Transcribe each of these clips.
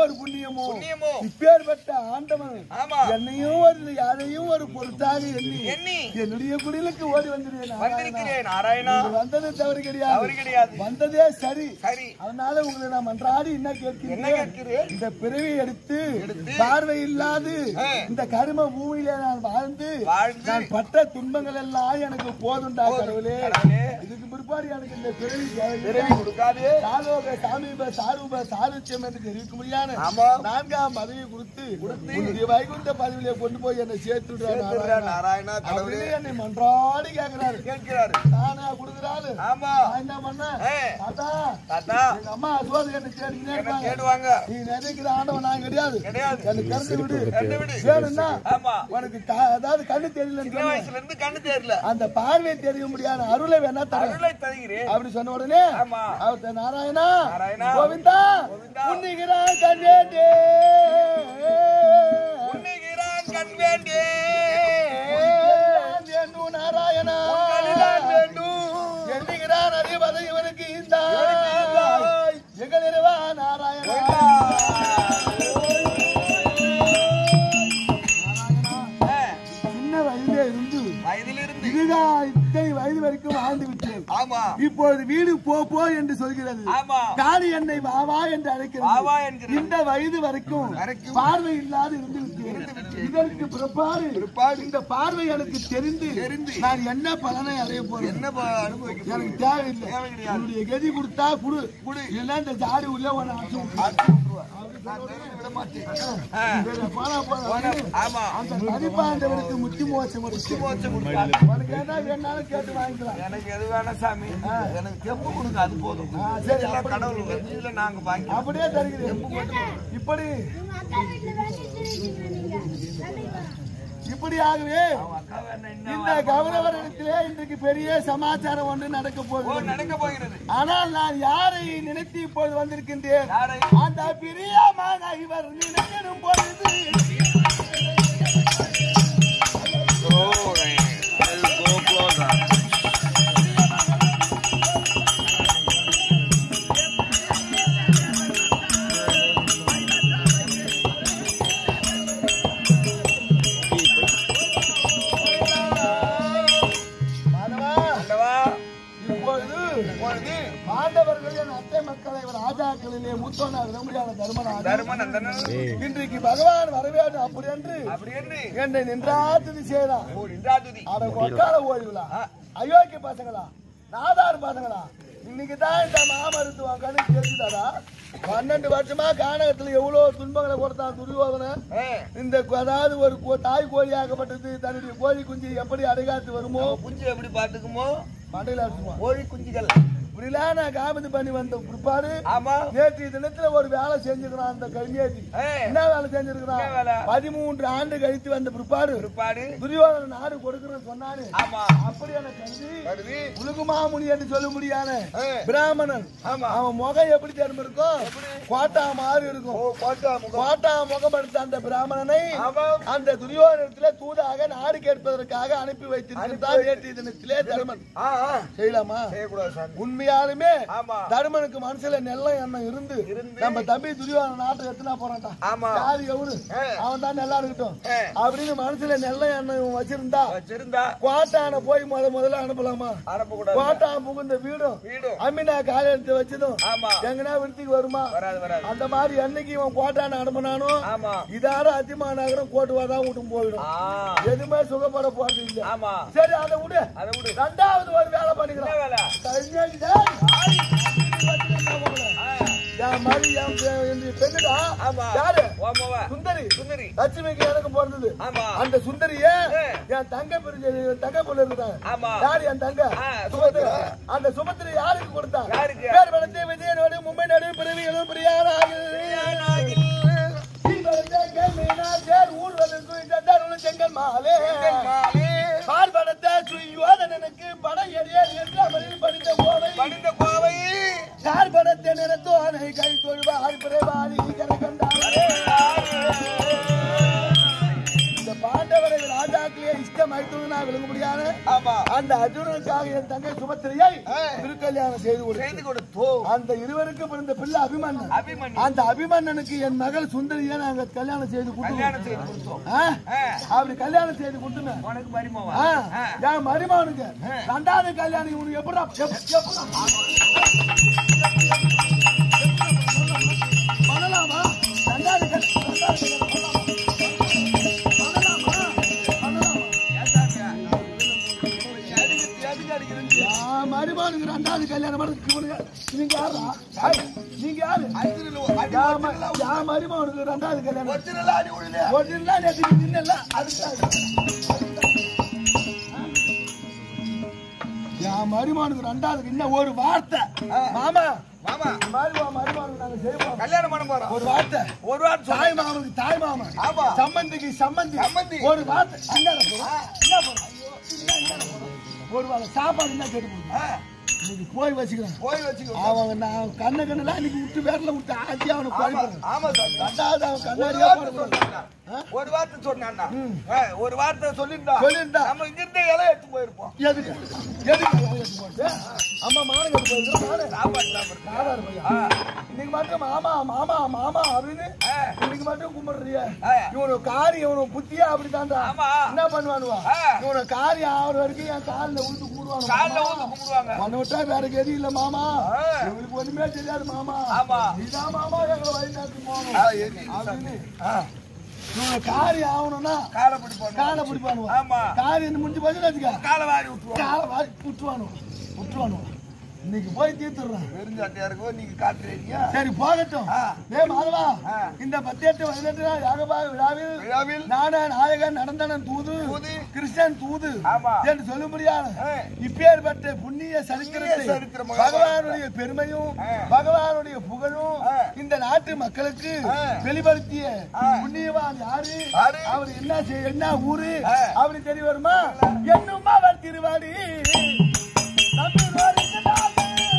ஒரு புண்ணியமோ புண்ணியமோ இப்பேற்பட்ட ஆண்டவன் ஆமா என்னையும் ஒரு யாரையும் ஒரு பொருட்டாக எண்ணி எண்ணி என்னுடைய குடிலுக்கு ஓடி வந்திருக்கேன் நாராயணா. வந்திருக்கிறேன் நாராயணா நீங்க வந்தது தவறு தவறு கிடையாது கிடையாது வந்ததே சரி சரி அதனால உங்களை நான் மன்றாடி என்ன என்ன கேட்கிறேன் கேட்கிறேன் இந்த பிறவி எடுத்து பார்வை இல்லாது ஆ. இந்த கரும பூமியில நான் வாழ்ந்து வாழ்ந்து நான் பட்ட துன்பங்கள் எல்லாம் எனக்கு போதுண்டா கடவுளே கடவுளே. இதுக்கு பிற்பாடு எனக்கு இந்த பிறவி தேவையில்லை. பிறவி கொடுக்காது சாலோக சாமீப சாரூப சாருச்சியம் என்று தெரிவிக்க முடியாது ஆமா நான்காம் பதவி கொடுத்து உன்னுடைய வைகுண்ட பதவியிலே கொண்டு போய் என்னை சேர்த்துடுறேன் சேர்த்துடுறேன் நாராயணா கடவுளே அப்படின்னு என்னை மன்றாடி கேட்கிறாரு கேட்கிறாரு நானா கொடுக்குறாரு ஆமா நான் என்ன பண்ணேன் ஏ, தாத்தா தாத்தா எங்க அம்மா சோறு கட்டு தேடிக்கிட்டே என்ன இருக்காங்க கேடுவாங்க நீ நினைக்கிற ஆண்டவன் நான் கிடையாது கிடையாது எனக்கு கருத்து விடு கண்டு விடு வேணும்னா ஆமா உனக்கு க- அதாவது கண்ணு தெரியலன்னு சின்ன சொன்னேன். வயசுல இருந்து கண்ணு தெரியல அந்த பார்வை தெரிய முடியாத அருளை வேணா தரேன் அருளை தருகிறேன் அப்படி சொன்ன உடனே ஆமா அவர் நாராயணா நாராயணா. கோவிந்தா கோவிந்தா. உன்னிகிறான் கண்ணேண்டே உன்னிகிறான் கண் வேண்டே வேண்டும் நாராயணா உன்னிதான் வேண்டும் எண்ணுகிறான் அறிவதை இவனுக்கு இந்த இவனுக்கு ஈந்தாய். எங்கள் இறைவா நாராயணா ஏ, சின்ன வயதிலே இருந்து வயதிலிருந்து இதுகா இத்தனை வயது வரைக்கும் வாழ்ந்து விட்டேன் ஆமா இப்பொழுது வீடு போ போ என்று சொல்கிறது ஆமா காளி என்னை வா வா என்று அழைக்கிறது ஆவா என்கிறது இந்த வயது வரைக்கும் வரைக்கும் பார்வை இல்லாது இருந்து விட்டேன் இதற்கு பிற்பாடு பிற்பாடு இந்த பார்வை எனக்கு தெரிந்து தெரிந்து நான் என்ன பலனை அடைய போறேன் என்ன ப- அனுபவிக்க எனக்கு தேவையில்லை தேவை கிடையாது. உன்னுடைய கதி கொடுத்தா குடு குடு. இல்லைன்னா இந்த ஜாடி உள்ள உன்னை அடிச்சு விட்டுரு. அடிச்சு விட்டுருவா. நான் தெரிஞ்சு விட மாட்டேன் ஆ, சரி, போனா போனா. போனா, ஆமா அந்த தனிப்பாண்டவனுக்கு முத்தி மோசம் கொடுத்து மோட்சம் கொடுத்தாரு. உனக்கு என்ன வேணாலும் கேட்டு வாங்கிக்கலாம் எனக்கு எது வேணாம் சாமி எனக்கு தெம்பு கொடுங்க அது போதும் சரி, எல்லாம் கடவுள் வச்சுல நாங்க வாங்கி அப்படியே தருகிறேன் இப்படி இப்படியாகவே அக்கா வேணா என்ன இந்த கௌரவரிடத்திலே இன்றைக்கு பெரிய சமாச்சாரம் ஒன்று நடக்க ஓ, போகுது நடக்க போகிறது ஆனால் நான் யாரை நினைத்து இப்பொழுது வந்திருக்கின்றேன் யாரை அந்த பிரியமான இவர் நினைக்கிடும் பொழுது மாணவா, அல்லவா இப்பொழுது இப்பொழுது பாண்டவர்கள் என் அத்தை மக்களை ராஜாக்களிலே மூத்தோனார் விரும்பியான தர்மனார் தர்மநந்தனன் இன்றைக்கு பகவான் வரவேண்டும் அப்படி என்று அப்படி என்று என்னை நின்றாத்துதி செய்தான் ஓ நின்றாதுதி அட கொட்டால ஓடிவிடா அயோக்கிய பசங்களா நாதார் பசங்களா இன்னைக்கு தான் இந்த மாமருத்துவம் கணக்கு தெரிஞ்சுதாடா பன்னெண்டு வருஷமா கானகத்துல எவ்வளவு துன்பங்களை கொடுத்தான் துரியோதனன் ஏ, இந்த கு- அதாவது ஒரு கு- தாய் கோழியாகப்பட்டது தன்னுடைய கோழி குஞ்சு எப்படி அடைகாத்து வருமோ குஞ்சு எப்படி பாத்துக்குமோ மண்டையில அடிச்சுமா கோழி குஞ்சுகள் இப்படிலாம் நான் காமதி பண்ணி வந்த பிற்பாடு ஆமா நேற்று தினத்துல ஒரு வேலை செஞ்சிருக்கிறான் அந்த கல்வியேத்தி ஏ, என்ன வேலை என்ன செஞ்சிருக்கிறான் வேலை? பதிமூன்று ஆண்டு கழித்து வந்த பிற்பாடு பிற்பாடு துரியோதன நாடு கொடுக்கிறேன்னு சொன்னாரு ஆமா அப்படியான கல்வி வருது உலகுமாமுனி என்று சொல்ல முடியாத ஏ, பிராமணன் ஆமா அவன் முகம் எப்படி தெரியும் இருக்கும் கோட்டா மாதிரி ஓ இருக்கும் கோட்டா முகம் கோட்டா முகம் எடுத்த அந்த பிராமணனை ஆமா அந்த துரியோதனத்திலே தூதாக நாடு கேட்பதற்காக அனுப்பி வைத்திருக்கிறார் நேற்று தினத்திலே தருமன் ஆ ஆ செய்யலாமா செய்யக்கூடாது சாமி உண்மையாலுமே ஆமா தருமனுக்கு மனசுல நெல்ல எண்ணம் இருந்து இருந்து. நம்ம தம்பி துரியோதன நாட்டை எத்தனா போறான்டா ஆமா யாரு எவரு ஏ. அவன் தான் நல்லா இருக்கட்டும் ஏ. அப்படின்னு மனசுல நெல்ல எண்ணம் இவன் வச்சிருந்தா வச்சிருந்தா கோட்டான போய் முத முதல்ல அனுப்பலாமா அனுப்பக்கூடாது கோட்டா புகுந்த வீடும் வீடும் அம்மினா காலெடுத்து வச்சதும் ஆமா எங்கனா விருத்திக்கு வருமா வராது வராது அந்த மாதிரி என்னைக்கு இவன் கோட்டான அனுப்பினானோ ஆமா இதார அதிமா நகரம் கோட்டுவா தான் விட்டும் போயிடும் ஆ எதுவுமே சுகப்பட போறது இல்ல ஆமா சரி அதை விடு அதை விடு ரெண்டாவது ஒரு வேலை என்ன பண்ணிக்கலாம் வேலை கல்யாணி டேய். ஆ, என் மாதிரி என் பெ- என் பெண்ணுடா ஆமா யாரு ஓமவா சுந்தரி சுந்தரி லட்சுமிக்கு எனக்கு பிறந்தது ஆமா அந்த சுந்தரிய ஏ. என் தங்க பிரிஞ்சு தங்க பொண்ணு இருந்தாங்க ஆமா யாரு என் தங்க ஆ, சுபத்திரா அந்த சுபத்திரை யாருக்கு கொடுத்தா யாருக்கு? பேர் வளர்த்து விஜயனோடு மும்பை நடு பிறவி எழும் பிரியாராக செங்கல் மாலே மாலே பார்படத்த சுயோதனனுக்கு படம் எறியல் என்று அமரில் படித்த போவை பணிந்த கோவை சார்படத்தை நிறத்தோனை கை தொழுவார் பிறவாளி கரகண்டாரே இந்த பாண்டவரை ராஜாக்களே இஷ்ட மைத்துனா விளங்க முடியாது ஆமா அந்த அர்ஜுனனுக்காக என் தங்கை சுபத்திரையை ஆ. திருக்கல்யாணம் செய்து செய்து கொடுத்து கொடுத்தோ அந்த இருவருக்கு பிறந்த பிள்ளை அபிமன்னன் அபிமன்யு அந்த அபிமன்னனுக்கு என் மகள் சுந்தரியை நாங்க கல்யாணம் செய்து கல்யாணம் கொடுத்தோம் செய்து கொடுத்தோம் ஆ? ஆ, அப்படி கல்யாணம் செய்து கொடுத்துமே உனக்கு மருமவா ஆ, ஆ. என் மருமகனுக்கு ரெண்டாவது கல்யாணம் இவனுக்கு எப்படா எப்- எப்படா பண்ணலாமா ரெண்டாவது கல்- ரெண்டாவது கல்யாணம் பண்ணலாமா? பண்ணலாமா? பண்ணலாமா? ஏன் சாமியா? எதுக்கு எதுக்கு அடிக்கிறீங்க என் மருமகனுக்கு ரெண்டாவது கல்யாணம் பண்ணதுக்கு இவனுக்கு- நீங்க யாரா ஐய், நீங்க யாரு அடிச்சிடல அடி என் ம- என் மருமகனுக்கு ரெண்டாவது கல்யாணம் ஒரிஜினலா அடி விடுது ஒரு நாள் நேற்று நின்னல அதுக்கு என் மருமகனுக்கு ரெண்டாவது இன்னும் ஒரு வார்த்தை மாமா மாமா மருமா மருமகனுக்கு நாங்க செய்வோம் கல்யாணம் பண்ண போறோம் ஒரு வார்த்தை ஒரு வாரம் தாய் மாமனுக்கு தாய் மாமன் ஆமா. சம்மந்திக்கு சம்மந்தி சம்மந்தி. ஒரு வார்த்தை என்ன போறோம் என்ன போறோம் என்ன என்ன போறோம் ஒரு வாரம் சாப்பாடு என்ன கேட்டு போகுது இன்னைக்கு போய் வச்சுக்கிறேன் போய் வச்சுக்கோ அவங்க நான் கண்ண கண்ணெல்லாம் இன்னைக்கு விட்டு வேட்டில் விட்டு ஆச்சி அவனை ஆமா குழப்பறேன் ஆமா சாமி ரெண்டாவது அவன் ஒரு கண்ணாடியா வார்த்தை போட சொன்னான்னா ஒரு வார்த்தை சொன்னான்னா ஆ, ஒரு வார்த்தை சொல்லிருந்தா சொல்லியிருந்தா. நம்ம இங்க இருந்தே இலை எடுத்து போயிருப்போம் எதுக்கு எதுக்கு அவன் எடுத்து போட்டு? அம்மா மாமன் எடுத்து போயிருக்கான் நானு சாப்பாடு சாப்பிடுறது நாடார் பையன். இன்னைக்கு மட்டும் மாமா மாமா மாமா அப்படின்னு ஆ. இன்னைக்கு மட்டும் கும்பிடுறிய ஆ. இவனு காரி இவனு புத்தியா அப்படித்தான்டா ஆமா. என்ன பண்ணுவானுவா ஆ. இவனு காரி ஆகிற வரைக்கும் என் காலில் உழுந்து கூடுவானு காலைல ஊந்து கும்பிடுவாங்க உன்னை விட்டா வேற கதி இல்ல மாமா ஆ. இவனுக்கு ஒண்ணுமே தெரியாது மாமா ஆமா. நீதான் மாமா எங்களை வழிநாட்டு ஆ, போகணும் ஏறி. அப்படின்னு ஆ, இவனை காரி ஆகணும்னா காலை பிடிப்பாங்க காலை பிடிப்பானுவா ஆமா காரி முடிஞ்சு போச்சுன்னு வச்சுக்க காலை வாரி விட்டுருவாங்க காலை வாரி விட்டுருவானு விட்டுருவானு இன்னைக்கு போய் தீர்த்துடுறான் வெறுஞ்சாட்டியா இருக்கும் நீங்க காட்டுறீங்க சரி போகட்டும் ஆ. ஏ மாதவா ஆ. இந்த பத்தெட்டு பதினெட்டு நாள் யாகபாக விழாவில் விழாவில் நான நாயகன் நடந்தனன் தூது தூது. கிருஷ்ணன் தூது ஆமா. என்று சொல்லும்படியான ஆ. இப்பேற்பட்ட புண்ணிய சரித்திரத்தை புண்ணிய சரித்திரம் பகவானுடைய பெருமையும் ஆ. பகவானுடைய புகழும் ஆ. இந்த நாட்டு மக்களுக்கு ஆ. வெளிப்படுத்திய ஆ. புண்ணியவான் யாரு யாரு? அவர் என்ன செய்- என்ன ஊரு ஆ. அப்படி தெரிய வருமா என்னும் அவர் திருவாடி நம்பினோருக்கு நாடு.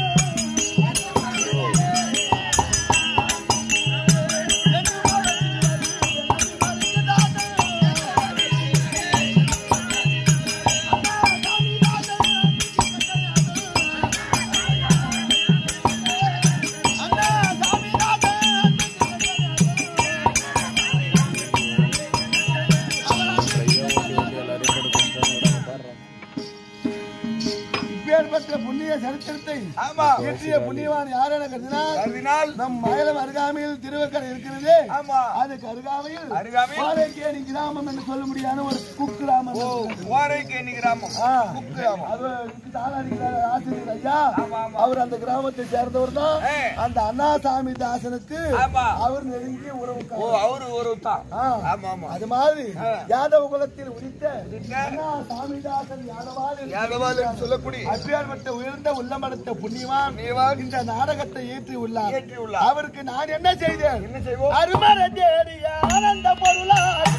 இப்பேற்பட்ட புண்ணிய சரித்திரத்தை ஆமா இயற்றிய புண்ணியவான் யார் என கருதினால் கருதினால் நம் மயிலம் அருகாமையில் திருவக்கரை இருக்கிறது ஆமா அதுக்கு அருகாமையில் அருகாமையில் பாறைக்கேணி கிராமம் என்று சொல்ல முடியாத ஒரு குக்கிராமம் ஓ ஓரைக்கு எண்ணி கிராமம் ஆ, குக்கிராமம். அது இதுக்கு தாளாடிக்கிறார் ஆசிரியர் ஐயா ஆமா, ஆமா. அவர் அந்த கிராமத்தை சேர்ந்தவர் தான் ஏ. அந்த அண்ணாசாமி தாசனுக்கு ஆமா. அவர் நெருங்கிய ஓ உறவுக்காரர் அவரு ஒரு தான் ஆ. ஆமா ஆமா அது மாதிரி ஆ. யாதவ குலத்தில் உதித்த உதித்த அண்ணா சாமிதாசன் யாதவால் யாதவால் என்று சொல்லக்கூடிய அப்பேற்பட்ட உயர்ந்த உள்ளமடத்த புண்ணியவான் புண்ணியவான் இந்த நாடகத்தை ஏற்றி உள்ளார் ஏற்றியுள்ளார். அவருக்கு நான் என்ன செய்தேன் என்ன செய்வோம் அருமர தேடிய ஆனந்த பொருளாய்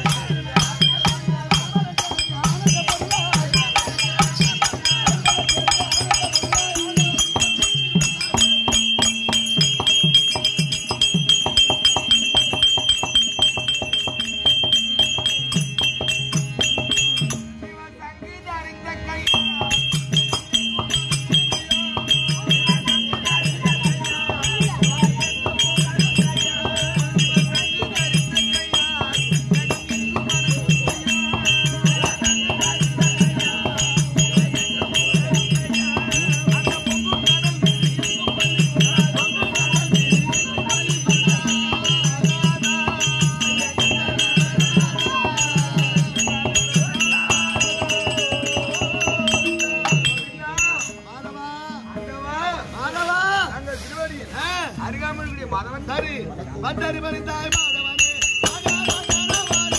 மாதவா மாதவா அங்க திருவடியில் அருகாமல் மதவன் சரி பட்டரி பறித்தாய் மாதவனே ஆகாரகரவாணி.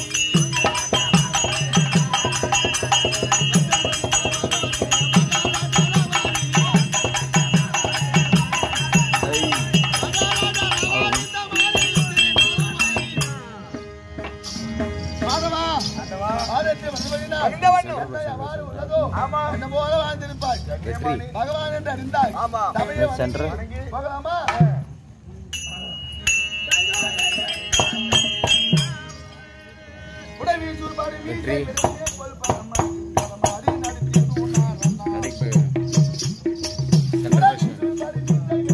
மாதவா ஆண்டவா. ஆதத்தை வந்தவனினா, அறிந்தவண்ணம். என்னை எவ்வாறு உள்ளதோ, ஆமா. என்ன போல வாழ்ந்திருப்பாய் பகவான் என்று அறிந்தாய் ஆமா. தமிழை வணங்கி போகலாமா உடவி சூர்பாடு வீசை வெற்றியை கொள் கடைக்கு சென்ட்ரல்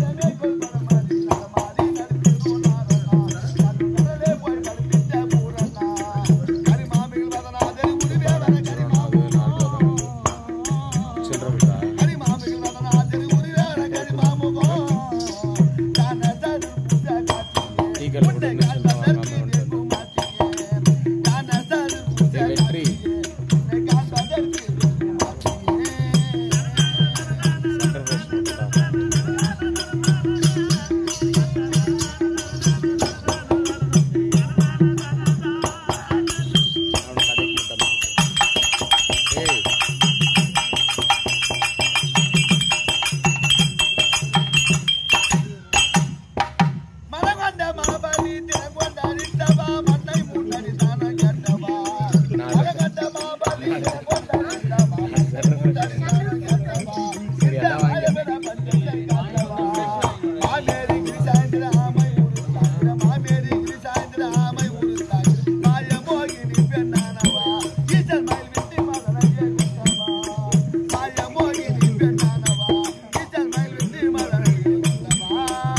சில்லற டீக்கல் போட்டு மிஷின்ல வாங்காம வந்துட்டேன் வெற்றி சென்ட்ரல் ஃபேஷன் அவனை கடைக்கு மட்டும் ஏய் மரகண்ட மாபலி திறங்கொண்டரித்தவா மண்ணை முன்னடி தான கண்டவா மரகண்ட மாபலி திறங்கொண்டரித்தவா மண்ணை முன்னடி தான கண்டவா சரி, அதான் வாங்கி. சித்தமாயவன பஞ்சத்தை காத்தவா மாமேரி கிருஷ்ணாந்திர ஆமை உருத்தாந்திர மாமேரி கிருஷ்ணாந்திர ஆமை உருத்தாந்திர மாய மோகினி பெண்ணானவா ஈசன் மயில் விட்டு மலரையே விட்டவா மாய மோகினி பெண்ணானவா ஈசன் மயில் விட்டு மலரையே விட்டவா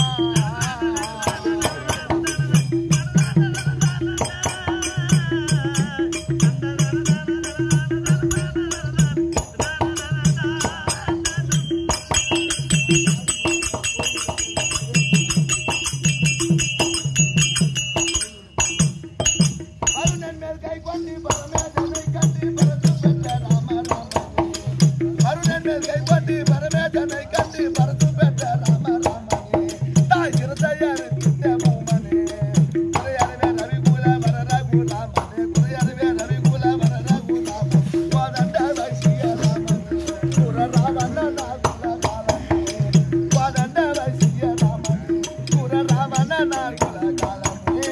அருணன் மேல் கை கொண்டு பரமேசனை கண்டு பரத்து பெற்ற ராம ராமனே. அருணன் மேல் கை கொண்டு பரமேசனை கண்டு பரத்து பெற்ற ராம ராமனே. தாய் சிறுத்தையர் திட்ட பூமனே. குறையறவே ரவிகுல வர ரகுராமனே. குறையறவே ரவிகுல வர ரகுராமனே. கோதண்ட வசிய ராமனே. குர ராவண நாகுல காலனே. கோதண்ட வசிய ராமனே. குர ராவண நாகுல காலனே.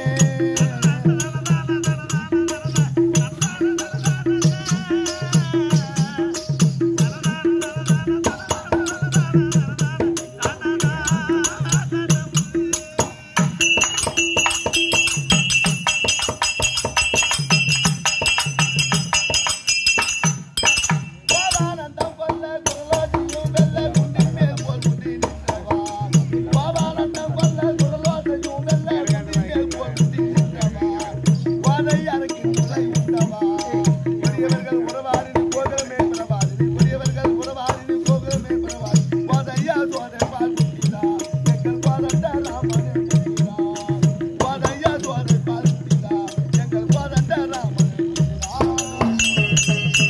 பாவானந்தம் கொல்ல குரலோசையும் வெல்ல குன்றின் மேல் போல் குன்றி நின்றவா. பாவானந்தம் கொல்ல குரலோசையும் வெல்ல குன்றின் மேல் போல் குன்றி நின்றவா. வாதை அரக்கி முறை உண்டவா. பெரியவர்கள் உறவாடினி கோகுலமே பிரபாதினி. பெரியவர்கள் உறவாடினி கோகுலமே பிரபாதினி. வாதையா சோதை பால் குடிதா. எங்கள் கோதண்ட ராமனே குடிதா. வாதையா சோதை பால் குடிதா. எங்கள் கோதண்ட ராமனே குடிதா.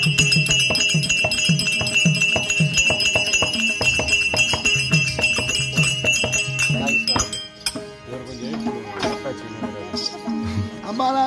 இவர் கொஞ்சம் எழுதி கொடுங்க. அப்பாச்சி இன்னும் வராது. அம்மாலாம்